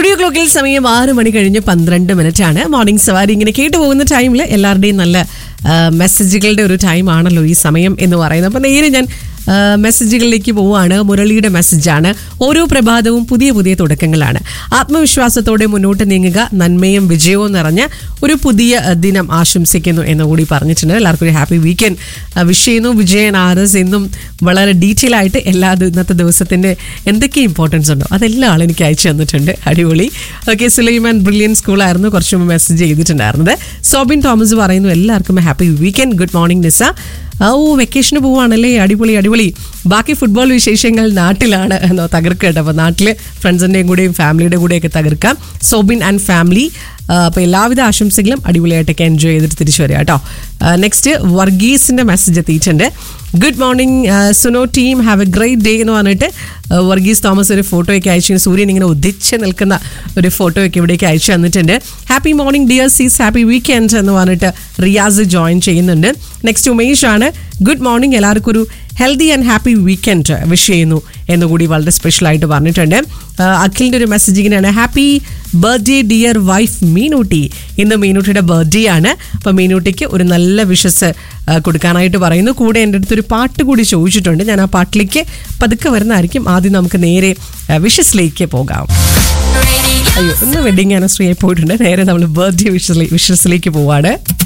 studio ക്ലോക്കിൽ സമയം ആറ് മണി കഴിഞ്ഞ് പന്ത്രണ്ട് മിനിറ്റ് ആണ് മോർണിംഗ് സവാരി ഇങ്ങനെ കേട്ടു പോകുന്ന ടൈമിൽ എല്ലാവരുടെയും നല്ല ആ, മെസ്സേജുകളുടെ ഒരു ടൈം ആണല്ലോ ഈ സമയം എന്ന് പറയുന്നത് അപ്പം നേരെ ഞാൻ ആ, മെസ്സേജുകളിലേക്ക് പോവുകയാണ് മുരളിയുടെ മെസ്സേജാണ് ഓരോ പ്രഭാതവും പുതിയ പുതിയ തുടക്കങ്ങളാണ് ആത്മവിശ്വാസത്തോടെ മുന്നോട്ട് നീങ്ങുക നന്മയും വിജയവും നിറഞ്ഞ ഒരു പുതിയ ആ, ദിനം ആശംസിക്കുന്നു എന്ന് കൂടി പറഞ്ഞിട്ടുണ്ട് എല്ലാവർക്കും ഒരു ഹാപ്പി വീക്കെൻഡ് വിഷ് ചെയ്യുന്നു വിജയൻ ആർഎസ് എന്നും വളരെ ഡീറ്റെയിൽ ആയിട്ട് എല്ലാ ദി- ഇന്നത്തെ ദിവസത്തിന്റെ എന്തൊക്കെ ഇമ്പോർട്ടൻസ് ഉണ്ടോ അതെല്ലാം ആൾ എനിക്ക് അയച്ചു തന്നിട്ടുണ്ട് അടിപൊളി ഓക്കെ സുലൈമാൻ ബ്രില്യൻ സ്കൂളായിരുന്നു കുറച്ച് മുമ്പ് മെസ്സേജ് ചെയ്തിട്ടുണ്ടായിരുന്നത് സോബിൻ തോമസ് പറയുന്നു എല്ലാവർക്കും happy weekend good morning Nisa ഓ വെക്കേഷന് പോവാണല്ലേ അടിപൊളി അടിപൊളി ബാക്കി ഫുട്ബോൾ വിശേഷങ്ങൾ നാട്ടിലാണ് എന്നോ തകർക്കുക കേട്ടോ അപ്പോൾ നാട്ടിൽ ഫ്രണ്ട്സിൻ്റെയും കൂടെയും ഫാമിലിയുടെ കൂടെയൊക്കെ തകർക്കാം സോബിൻ ആൻഡ് ഫാമിലി അപ്പോൾ എല്ലാവിധ ആശംസകളും അടിപൊളിയായിട്ടൊക്കെ എൻജോയ് ചെയ്തിട്ട് തിരിച്ചു വരിക കേട്ടോ നെക്സ്റ്റ് വർഗീസിൻ്റെ മെസ്സേജ് എത്തിയിട്ടുണ്ട് ഗുഡ് മോർണിംഗ് സുനോ team have a great day എന്ന് പറഞ്ഞിട്ട് ആ, വർഗീസ് തോമസ് ഒരു ഫോട്ടോയൊക്കെ അയച്ചു സൂര്യൻ ഇങ്ങനെ ഉദിച്ച് നിൽക്കുന്ന ഒരു ഫോട്ടോയൊക്കെ ഇവിടേക്ക് അയച്ചു തന്നിട്ടുണ്ട് ഹാപ്പി മോർണിംഗ് ഡിയർ സീസ് ഹാപ്പി വീക്കെൻഡ് എന്ന് പറഞ്ഞിട്ട് റിയാസ് ജോയിൻ ചെയ്യുന്നുണ്ട് നെക്സ്റ്റ് ഉമേഷ് ആണ് ഗുഡ് മോർണിംഗ് എല്ലാവർക്കും ഒരു healthy and happy weekend wish ചെയ്യുന്നു എന്നുകൂടി വളരെ സ്പെഷ്യൽ ആയിട്ട് പറഞ്ഞിട്ടുണ്ട് ആ, അഖിലിൻ്റെ ഒരു മെസ്സേജ് ഇങ്ങനെയാണ് happy birthday dear wife Meenutty ഇന്ന് മീനൂട്ടിയുടെ ബർത്ത്ഡേ ആണ് അപ്പോൾ മീനൂട്ടിക്ക് ഒരു നല്ല വിഷസ് കൊടുക്കാനായിട്ട് പറയുന്നു കൂടെ എൻ്റെ അടുത്തൊരു പാട്ട് കൂടി ചോദിച്ചിട്ടുണ്ട് ഞാൻ ആ പാട്ടിലേക്ക് പതുക്കെ വരുന്നതായിരിക്കും ആദ്യം നമുക്ക് നേരെ വിഷസിലേക്ക് പോകാം അയ്യോ ഇന്ന് വെഡിങ് ആനിവേഴ്സറി ആയി പോയിട്ടുണ്ട് നേരെ നമ്മൾ ബർത്ത്ഡേ വിഷസ് വിഷസിലേക്ക് പോവാണ്